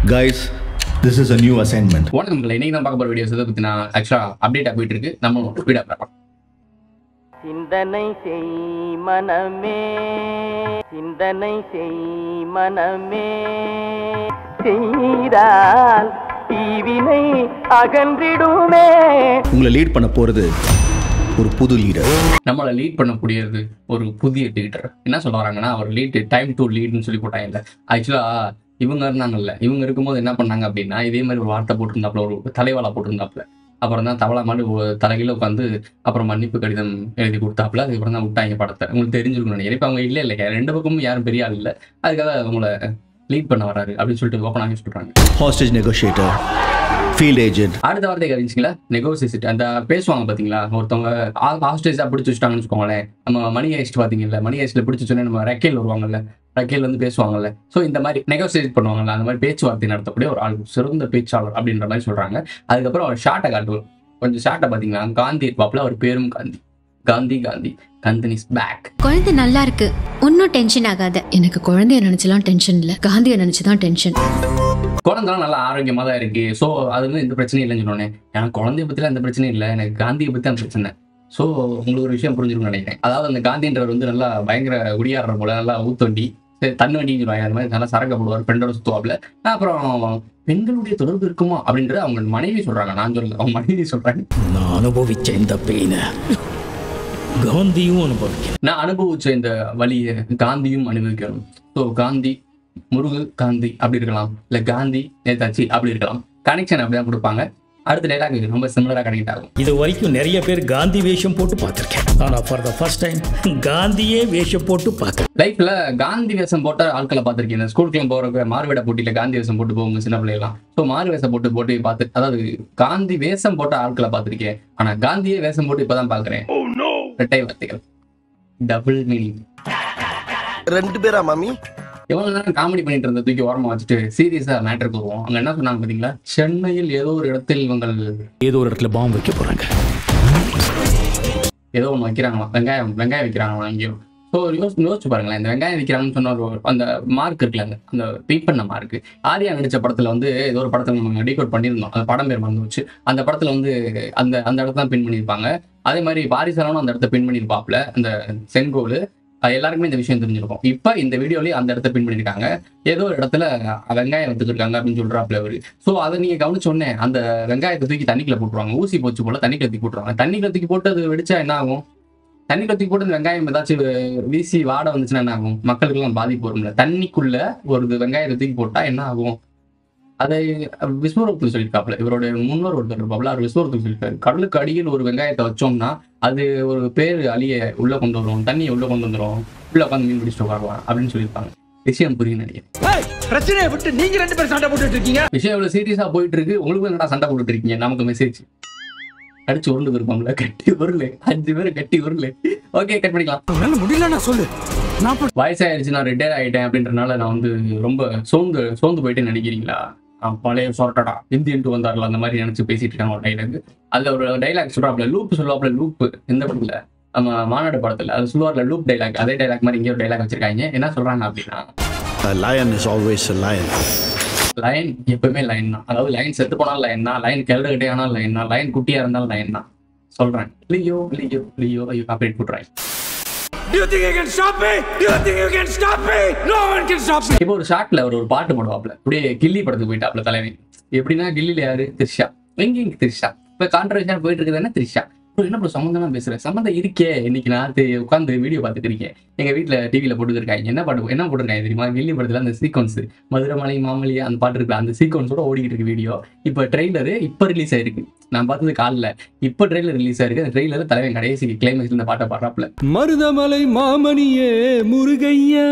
Guys, this is a new assignment. வணக்கம் மக்களே. இன்னைக்கு நான் பார்க்க போற வீடியோஸ் எதை பத்தி நான் ஆக்சுவலா அப்டேட் போயிட்டு இருக்கு நம்ம ஸ்பீடா பார்க்கலாம் சிந்தனை செய் மனமே சிந்தனை செய் மனமே செய்தால் தீவினை அகன்றிடுமே உங்களை லீட் பண்ண போறது ஒரு புது லீடர் நம்மளை லீட் பண்ணக்கூடியது ஒரு புதிய லீடர் என்ன சொல்ல வராங்கன்னா அவர் லீட் டைம் டு லீட்னு சொல்லி போட்டாங்க இல்லை ஆக்சுவலா இவங்க இருந்தாங்கல்ல இவங்க இருக்கும்போது என்ன பண்ணாங்க அப்படின்னா இதே மாதிரி ஒரு வார்த்தை போட்டிருந்தாப்புல ஒரு தலைவாளா போட்டிருந்தாப்புல அப்புறம் தான் தவளா மாதிரி ஒரு தலைகீழ உட்காந்து அப்புறம் மன்னிப்பு கடிதம் எழுதி கொடுத்தாப்புல அதுக்கப்புறம் தான் விட்டாங்க படத்தை உங்களுக்கு தெரிஞ்சிருக்கணும் நினைக்கிறேன் இப்போ அவங்க இல்லை இல்லை ரெண்டு பக்கமும் யாரும் பெரிய ஆள் இல்லை அதுக்காக அவங்கள லீட் பண்ண வராரு அப்படின்னு சொல்லிட்டு ஓப்பனாக சொல்றாங்க ஹாஸ்டேஜ் நெகோஷியேட்டர் ஃபீல்ட் ஏஜென்ட் அடுத்த வார்த்தை கவனிச்சிங்களா நெகோசியேட் அந்த பேசுவாங்க பாத்தீங்களா ஒருத்தவங்க ஹாஸ்டேஜா பிடிச்சி வச்சுட்டாங்கன்னு வச்சுக்கோங்களேன் நம்ம மணி ஹைஸ்ட் பாத்தீங்கல்ல மணி ஹைஸ்ட்ல பிடிச்சி வச்சோன்னே நம்ம ரக்கேல் வருவாங்கல்ல ரக்கேல் வந்து பேசுவாங்கல்ல ஸோ இந்த மாதிரி நெகோசியேட் பண்ணுவாங்கல்ல அந்த மாதிரி பேச்சுவார்த்தை நடத்தக்கூடிய ஒரு ஆள் சிறந்த பேச்சாளர் அப்படின்ற மாதிரி சொல்றாங்க அதுக்கப்புறம் அவர் ஷார்ட்டை காட்டுவோம் கொஞ்சம் ஷார்ட்டை பாத்தீங்களா காந்தி இருப்பாப்புல அவர் பேரும் காந்தி காந்தி காந்தி கந்தனிஸ் பேக் குழந்தை நல்லா இருக்கு ஒன்னும் டென்ஷன் ஆகாத எனக்கு குழந்தைய நினைச்சலாம் டென்ஷன் இல்ல காந்திய நினைச்சுதான் டென்ஷன் குழந்தைலாம் நல்லா ஆரோக்கியமா தான் இருக்கு ஸோ அது வந்து எந்த பிரச்சனையும் இல்லைன்னு சொன்னோன்னே எனக்கு குழந்தைய பத்திலாம் எந்த பிரச்சனையும் இல்லை எனக்கு காந்தியை பத்தி தான் பிரச்சனை ஸோ உங்களுக்கு ஒரு விஷயம் புரிஞ்சிருக்கும்னு நினைக்கிறேன் அதாவது அந்த காந்தின்றவர் வந்து நல்லா பயங்கர குடியாடுற போல நல்லா ஊத்தண்டி சரி, தண்ணி வண்டின்னு சொல்லுவாங்க அந்த மாதிரி நல்லா சரக்கு போடுவார் பெண்டோட சுத்துவாப்ல அப்புறம் பெண்களுடைய தொடர்பு இருக்குமா அப்படின்றது அவங்க மனைவி சொல்றாங்க நான் சொல்லல அவங்க மனைவி சொல்றாங்க நான் அனுபவிச்ச இந்த பெயினை காந்தியும் அனுபவிக்கிறேன் நான் அனுபவிச்ச இந்த வழியை காந்தியும் அனுபவிக்கணும் ஸோ காந்தி முருகு காந்தி அப்படி இருக்கலாம் இல்லை காந்தி நேதாஜி அப்படி இருக்கலாம் கனெக்ஷன் அப்படிதான் கொடுப்பாங்க அடுத்த டைலாக் ரொம்ப சிமிலராக கனெக்ட் ஆகும் இது வரைக்கும் நிறைய பேர் காந்தி வேஷம் போட்டு பார்த்துருக்கேன் ஆனால் ஃபார் த ஃபர்ஸ்ட் டைம் காந்தியே வேஷம் போட்டு பார்க்குறேன் லைஃப்ல காந்தி வேஷம் போட்ட ஆட்களை பார்த்திருக்கேன் இந்த ஸ்கூலுக்குலாம் போறப்ப மாறுவேட போட்டியில காந்தி வேஷம் போட்டு போவாங்க சின்ன பிள்ளைலாம் ஸோ மாறு வேஷம் போட்டு போட்டு பார்த்து அதாவது காந்தி வேஷம் போட்ட ஆட்களை பார்த்திருக்கேன் ஆனா காந்தியே வேஷம் போட்டு இப்பதான் பாக்குறேன் ரெட்டை வார்த்தைகள் டபுள் மீனிங் ரெண்டு பேரா மாமி எவ்வளவு நேரம் காமெடி பண்ணிட்டு இருந்த தூக்கி ஓரமா வச்சுட்டு சீரியஸா மேட்டருக்கு வருவோம் அங்க என்ன சொன்னாங்க பாத்தீங்களா சென்னையில் ஏதோ ஒரு இடத்தில் இவங்கள் ஏதோ ஒரு இடத்துல பாம்பு வைக்க போறாங்க ஏதோ ஒன்று வைக்கிறாங்களாம் வெங்காயம் வெங்காயம் வைக்கிறாங்களாம் அங்கேயும் ஸோ யோசிச்சு யோசிச்சு பாருங்களேன் இந்த வெங்காயம் வைக்கிறாங்கன்னு சொன்ன ஒரு அந்த மார்க் இருக்குல்ல அந்த அந்த பீட் பண்ண மார்க் ஆர்யா நடிச்ச படத்துல வந்து ஏதோ ஒரு படத்துல நம்ம டீகோட் பண்ணியிருந்தோம் அந்த படம் பேர் மறந்து வச்சு அந்த படத்துல வந்து அந்த அந்த இடத்த தான் பின் பண்ணியிருப்பாங்க அதே மாதிரி பாரிசாலனும் அந்த இடத்த பின் பண்ணியிருப்பாப்ல அந்த செங்கோல் அது எல்லாருக்குமே இந்த விஷயம் தெரிஞ்சிருக்கும் இப்போ இந்த வீடியோலயும் அந்த இடத்த பின் பண்ணியிருக்காங்க ஏதோ ஒரு இடத்துல வெங்காயம் வந்துருக்காங்க அப்படின்னு சொல்றாப்ல அவரு ஸோ அதை நீங்க கவனிச்சோடனே அந்த வெங்காயத்தை தூக்கி தண்ணிக்குள்ள போட்டுருவாங்க ஊசி போச்சு போல தண்ணிக்குள்ள தூக்கி போட்டுருவாங்க தண்ணிக்குள்ள தூக்கி போட்டு அது வெடிச்சா என்ன ஆகும் தண்ணிக்குள்ள தூக்கி போட்டு அந்த வெங்காயம் ஏதாச்சும் வீசி வாடை வந்துச்சுன்னா என்ன ஆகும் மக்களுக்கெல்லாம் பாதிப்பு வரும்ல தண்ணிக்குள்ள ஒரு இது வெங்காயத்தை தூக்கி போட்டா என்ன ஆகும் அதை விஸ்வரூபத்தில் சொல்லியிருக்காப்புல இவரோட முன்னோர் ஒருத்தர் இருப்பாப்புல அவர் விஸ்வரூபத்தில் சொல்லியிருக்காரு கடலுக்கு அடியில் ஒரு வெங்காயத்தை வச்சோம்னா அது ஒரு பேர் அழிய உள்ள கொண்டு வரும் தண்ணியை உள்ள கொண்டு வந்துரும் உள்ள உட்காந்து மீன் பிடிச்சிட்டு உட்காருவான் அப்படின்னு சொல்லியிருப்பாங்க விஷயம் புரியும் நினைக்கிறேன் பிரச்சனையை விட்டு நீங்க ரெண்டு பேரும் சண்டை போட்டுட்டு இருக்கீங்க விஷயம் இவ்வளவு சீரியஸா போயிட்டு இருக்கு உங்களுக்கு என்னடா சண்டை போட்டுட்டு இருக்கீங்க நமக்கு மெசேஜ் அடிச்சு உருண்டு விருப்பம்ல கட்டி உருளு அஞ்சு பேர் கட்டி உருளு ஓகே கட் பண்ணிக்கலாம் உன்னால முடியலன்னா சொல்லு நான் பண்றேன். வயசாயிருச்சு நான் ரிட்டையர் ஆயிட்டேன் அப்படின்றனால நான் வந்து ரொம்ப சோர்ந்து சோர்ந்து போயிட்டு நினைக்கிறீங்களா நான் பழைய சொரட்டடா இந்தியன்ட்டு வந்தார்ல அந்த மாதிரி நினைச்சு பேசிட்டு இருக்காங்க ஒரு டைலாக் அதுல ஒரு டைலாக் சொல்றாப்ல லூப் சொல்லுவாப்ல லூப் எந்த படத்துல நம்ம மாநாடு படத்துல அது சொல்லுவார்ல லூப் டைலாக் அதே டைலாக் மாதிரி இங்கே ஒரு டைலாக் வச்சிருக்காங்க என்ன சொல்றாங்க அப்படின்னா A lion is always a lion. Lion எப்பவுமே லைன் தான் அதாவது லைன் செத்து போனாலும் லைன் தான் லைன் கிளறுகிட்டே ஆனாலும் லைன் தான் லைன் குட்டியா இருந்தாலும் லைன் தான் சொல்றேன் லியோ லியோ லியோ ஐயோ காப்பரேட் போட்டுறாங்க Do you think you can stop me? Do you think you can stop me? No one can stop me. இப்போ ஒரு ஷாட்ல ஒரு ஒரு பாட்டு போடுவாப்ல அப்படியே கில்லி படத்துக்கு போயிட்டாப்ல தலைவன் எப்படின்னா கில்லில யாரு த்ரிஷா எங்க இங்க த்ரிஷா இப்ப கான்ட்ரவர்ஷியா போயிட்டு இருக்குது என்ன த்ரிஷா bro, என்ன ப்ரோ சம்மந்தமா பேசுறேன் சம்மந்தம் இருக்கே இன்னைக்கு நான் உட்காந்து வீடியோ பார்த்துட்டு இருக்கேன் எங்க வீட்ல டிவில போட்டுருக்காங்க என்ன பாட்டு என்ன போட்டிருக்காங்க தெரியுமா கில்லி படத்துல அந்த சீக்வன்ஸ் மதுரமலை மாமலி அந்த பாட்டு இருக்கு அந்த சீக்வன்ஸோட ஓடிக்கிட்டு இருக்கு வீடியோ இப்போ ட்ரெய்லரு இப்போ ரிலீஸ் ஆயிருக்கு நான் பார்த்தது காலில் இப்போ ட்ரெய்லர் ரிலீஸ் ஆயிருக்கு அந்த ட்ரெய்லர் தலைவன் கடைசி கிளைமேக்ஸ்ல இந்த பாட்டை பாடுறாப்ல மருதமலை மாமணியே முருகையா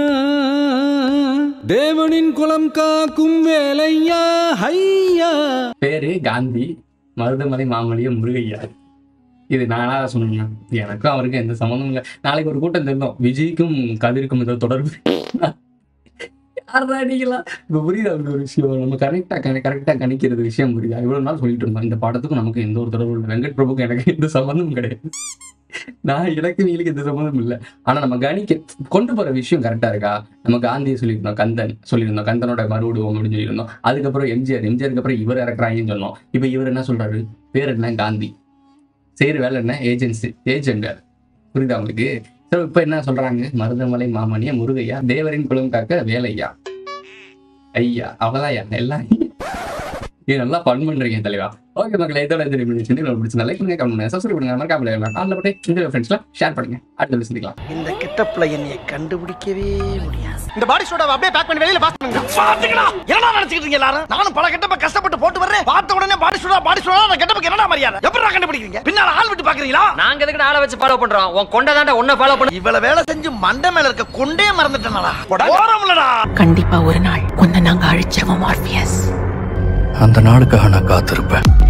தேவனின் குலம் காக்கும் வேலையா ஹையா பேரு காந்தி மருதமலை மாமலியம் முருகையா இது நானா சொன்னேன் எனக்கும் அவருக்கும் எந்த சம்மந்தமும் இல்லை நாளைக்கு ஒரு கூட்டம் தெரிந்தோம் விஜய்க்கும் கதிருக்கும் ஏதோ தொடர்பு யாரா நீங்களா இப்போ புரியுதா அப்படி ஒரு விஷயம் நம்ம கரெக்டாக கரெக்டாக கணிக்கிறது விஷயம் புரியுதா இவ்வளோ நாள் சொல்லிட்டு இருந்தோம் இந்த படத்துக்கும் நமக்கு எந்த ஒரு தொடர்பும் இல்லை வெங்கட் பிரபுக்கும் எனக்கு எந்த சம்மந்தமும் கிடையாது நான் எனக்கு நீங்களுக்கு எந்த சம்மந்தமும் இல்லை ஆனா நம்ம கணிக்க கொண்டு போற விஷயம் கரெக்டா இருக்கா நம்ம காந்தியை சொல்லியிருந்தோம் கந்தன் சொல்லியிருந்தோம் கந்தனோட மறுவிடுவோம் அப்படின்னு சொல்லியிருந்தோம் அதுக்கப்புறம் எம்ஜிஆர் எம்ஜிஆருக்கு அப்புறம் இவர் இறக்குறாங்கன்னு சொன்னோம் இப்போ இவர் என்ன சொல்றாரு பேர் என்ன காந்தி செய்யற வேலை என்ன ஏஜென்சி ஏஜென்ட் புரியுதா உங்களுக்கு ஸோ இப்போ என்ன சொல்றாங்க மருதமலை மாமணிய முருகையா தேவரின் குலம் காக்க வேலையா ஐயா அவ்வளோதான் எல்லாம் நீ நல்லா ஃபன் பண்றீங்க தலைவா ஓகே மக்களே இதோட இந்த நிமிஷம் உங்களுக்கு பிடிச்சிருந்தா லைக் பண்ணுங்க கமெண்ட் பண்ணுங்க சப்ஸ்கிரைப் பண்ணுங்க மறக்காம ஆன்ல போட்டு இந்த ஃப்ரெண்ட்ஸ்லாம் ஷேர் பண்ணுங்க அடுத்த சந்திக்கலாம் இந்த கெட்டப்ல என்னைய கண்டுபிடிக்கவே முடியாது இந்த பாடி சோடாவை அப்படியே பேக் பண்ணி வெளியில பாஸ் பண்ணுங்க பாத்துக்கடா என்னடா நினைச்சிட்டு இருக்கீங்க எல்லாரும் நானும் பல கெட்டப்ப கஷ்டப்பட்டு போட்டு வர்றேன் பார்த்த உடனே பாடி சோடா பாடி சோடா அந்த கெட்டப்புக்கு என்னடா மரியாதை எப்படிடா கண்டுபிடிக்கிறீங்க பின்னால ஆள் விட்டு பாக்குறீங்களா நாங்க எதுக்கு ஆளை வச்சு ஃபாலோ பண்றோம் உன் கொண்டதாண்டா உன்ன ஃபாலோ பண்ண இவ்வளவு வேலை செஞ்சு மண்டை மேல இருக்க கொண்டே மறந்துட்டேனடா ஓரம்லடா கண்டிப்பா ஒரு நாள் உன்னை நாங்க அழிச்சிருவோம் மார்பியஸ் அந்த நாளுக்காக நான் காத்திருப்பேன்